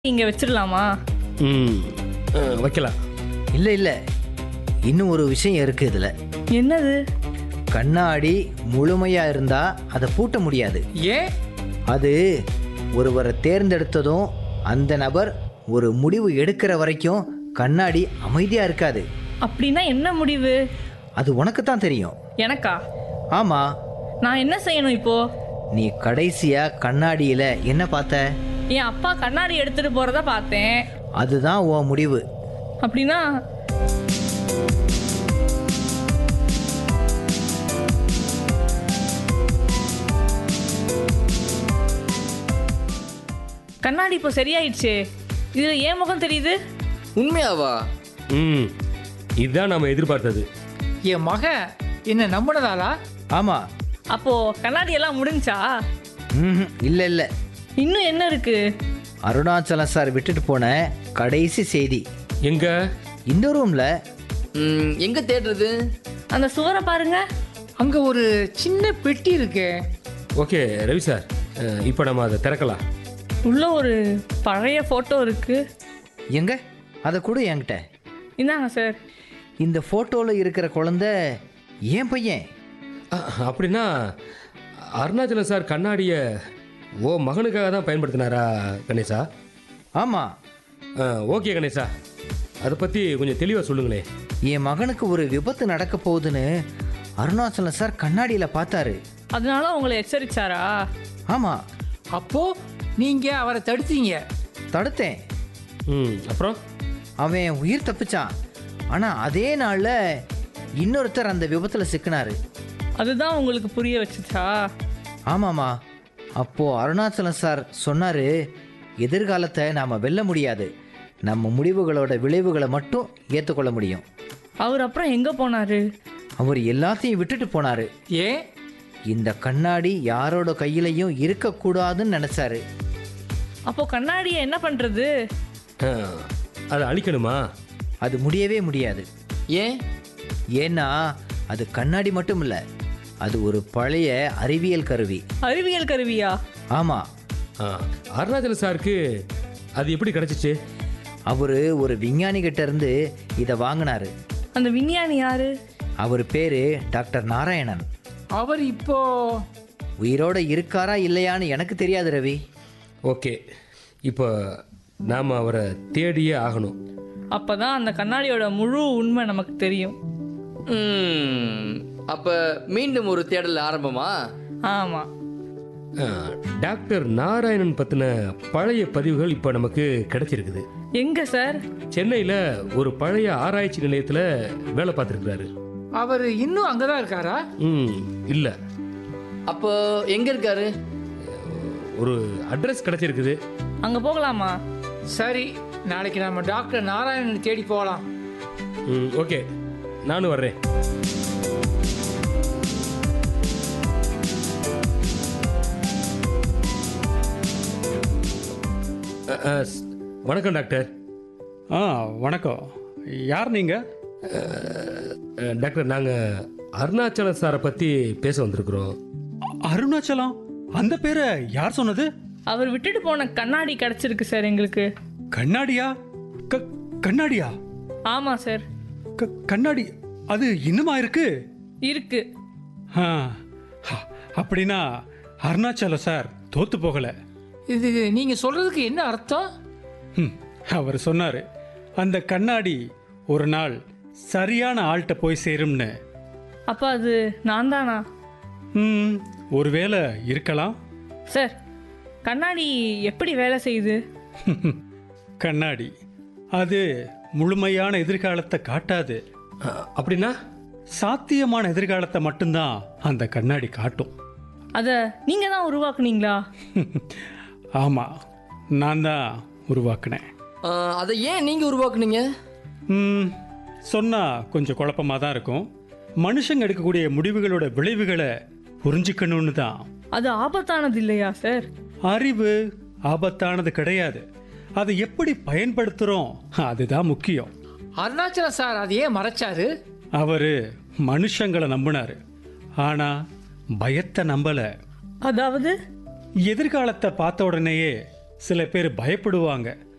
இங்க வச்சிடலாமா ம் ஆ, வைக்கலாம் இல்லை இல்லை இன்னும் ஒரு விஷயம் இருக்கு இதில் என்னது கண்ணாடி முழுமையாக இருந்தால் அதை பூட்ட முடியாது ஏன் அது ஒருவரை தேர்ந்தெடுத்ததும் அந்த நபர் ஒரு முடிவு எடுக்கிற வரைக்கும் கண்ணாடி அமைதியாக இருக்காது அப்படின்னா என்ன முடிவு அது உனக்கு தான் தெரியும் எனக்கா ஆமாம் நான் என்ன செய்யணும் இப்போ நீ கடைசியாக கண்ணாடியில் என்ன பார்த்த என் அப்பா கண்ணாடி எடுத்துட்டு போறத பார்த்தேன் அதுதான் உன் முடிவு அப்படின்னா கண்ணாடி இப்போ சரியாயிடுச்சே இதுல ஏன் முகம் தெரியுது உண்மையாவா ம் இதுதான் நம்ம எதிர்பார்த்தது என் மகன் என்ன நம்பினதாலா ஆமாம் அப்போ கண்ணாடி எல்லாம் முடிஞ்சா ம் இல்லை இல்லை இன்னும் என்ன இருக்கு அருணாச்சலம் சார் விட்டுட்டு போன கடைசி செய்தி எங்க இந்த ரூமில் ம், எங்க தேடுறது அந்த சுவரை பாருங்க அங்க ஒரு சின்ன பெட்டி இருக்கே ஓகே ரவி சார் இப்போ நம்ம அதை திறக்கலாம் உள்ள ஒரு பழைய போட்டோ இருக்கு எங்க அதை கூட என்கிட்ட இந்தாங்க சார் இந்த ஃபோட்டோவில் இருக்கிற குழந்தை ஏன் பையன் அ, அப்படின்னா அருணாச்சலம் சார் கண்ணாடியை ஓ மகனுக்காக தான் பயன்படுத்தினாரா கணேசா ஆமாம் ஆ, ஓகே கணேசா அதை பற்றி கொஞ்சம் தெளிவாக சொல்லுங்களேன் என் மகனுக்கு ஒரு விபத்து நடக்க போகுதுன்னு அருணாச்சலம் சார் கண்ணாடியில் பார்த்தாரு அதனால உங்களை எச்சரிச்சாரா ஆமாம் அப்போ நீங்க அவரை தடுத்தீங்க தடுத்தேன் ம் அப்புறம் அவன் உயிர் தப்பிச்சான் ஆனால் அதே நாளில் இன்னொருத்தர் அந்த விபத்தில் சிக்கினாரு அதுதான் உங்களுக்கு புரிய வச்சுச்சா ஆமாம்மா அப்போது அருணாச்சலம் சார் சொன்னார் எதிர்காலத்தை நாம் வெல்ல முடியாது நம்ம முடிவுகளோட விளைவுகளை மட்டும் ஏற்றுக்கொள்ள முடியும் அவர் அப்புறம் எங்க போனாரு அவர் எல்லாத்தையும் விட்டுட்டு போனார் ஏன் இந்த கண்ணாடி யாரோட கையிலையும் இருக்கக்கூடாதுன்னு நினச்சாரு அப்போ கண்ணாடியை என்ன பண்றது ஆ, அதை அழிக்கணுமா அது முடியவே முடியாது ஏன் ஏன்னா அது கண்ணாடி மட்டும் இல்லை அது ஒரு பழைய அறிவியல் கருவி அறிவியல் கருவியா ஆமாம் ஆ, அருணாச்சலம் சாருக்கு அது எப்படி கிடச்சிச்சு அவர் ஒரு விஞ்ஞானிகிட்ட இருந்து இதை வாங்கினாரு அந்த விஞ்ஞானி யாரு அவர் பேர் டாக்டர் நாராயணன் அவர் இப்போ உயிரோட இருக்காரா இல்லையான்னு எனக்கு தெரியாது ரவி ஓகே இப்போ நாம் அவரை தேடியே ஆகணும் அப்பதான் அந்த கண்ணாடியோட முழு உண்மை நமக்கு தெரியும் ம், அப்ப மீண்டும் ஒரு தேடல் ஆரம்பமா ஆமா ஆ, டாக்டர் நாராயணன் பற்றின பழைய பதிவுகள் இப்போ நமக்கு கிடைச்சிருக்குது எங்க சார் சென்னையில் ஒரு பழைய ஆராய்ச்சி நிலையத்தில் வேலை பார்த்துருக்குறாரு அவர் இன்னும் அங்கதான் இருக்காரா ம் இல்லை அப்போ எங்க இருக்காரு ஒரு அட்ரஸ் கிடைச்சிருக்குது அங்க போகலாமா சரி நாளைக்கு நம்ம டாக்டர் நாராயணன் தேடி போகலாம் ம் ஓகே நானும் வர்றேன் அ, அ, ஸ்- வணக்கம் டாக்டர் ஆ வணக்கம் யார் நீங்கள் அ, டாக்டர் நாங்கள் அருணாச்சலம் சாரை பற்றி பேச வந்திருக்கிறோம் அருணாச்சலம் அந்த பேரை யார் சொன்னது அவர் விட்டுட்டு போன கண்ணாடி கிடைச்சிருக்கு சார் எங்களுக்கு கண்ணாடியா க கண்ணாடியா ஆமா சார் க கண்ணாடி அது இன்னுமா இருக்கு இருக்கு ஆ அ- அப்படின்னா அருணாச்சலம் சார் தோத்து போகல இது நீங்க சொல்றதுக்கு என்ன அர்த்தம் ம், அவர் சொன்னார் அந்த கண்ணாடி ஒரு நாள் சரியான ஆள்கிட்ட போய் சேரும்னு அப்ப அது நான் தானா ம், ஒருவேளை இருக்கலாம் சார் கண்ணாடி எப்படி வேலை செய்யுது கண்ணாடி அது முழுமையான எதிர்காலத்தை காட்டாது அ, அப்படின்னா சாத்தியமான எதிர்காலத்தை மட்டும்தான் அந்த கண்ணாடி காட்டும் அத நீங்க தான் உருவாக்குனீங்களா ஆமாம் நான் தான் உருவாக்கினேன் ஆ, அதை ஏன் நீங்க உருவாக்குனீங்க ம், சொன்னா கொஞ்சம் குழப்பமாக தான் இருக்கும் மனுஷங்க எடுக்கக்கூடிய முடிவுகளோட விளைவுகளை புரிஞ்சுக்கணும்னு தான் அது ஆபத்தானது இல்லையா சார் அறிவு ஆபத்தானது கிடையாது அதை எப்படி பயன்படுத்துகிறோம் அதுதான் முக்கியம் அருணாச்சலம் சார் அதை ஏன் மறைச்சாரு அவர் மனுஷங்களை நம்பினாரு ஆனா பயத்தை நம்பல அதாவது எதிர்காலத்தை பார்த்த உடனேயே சில பேர் பயப்படுவாங்க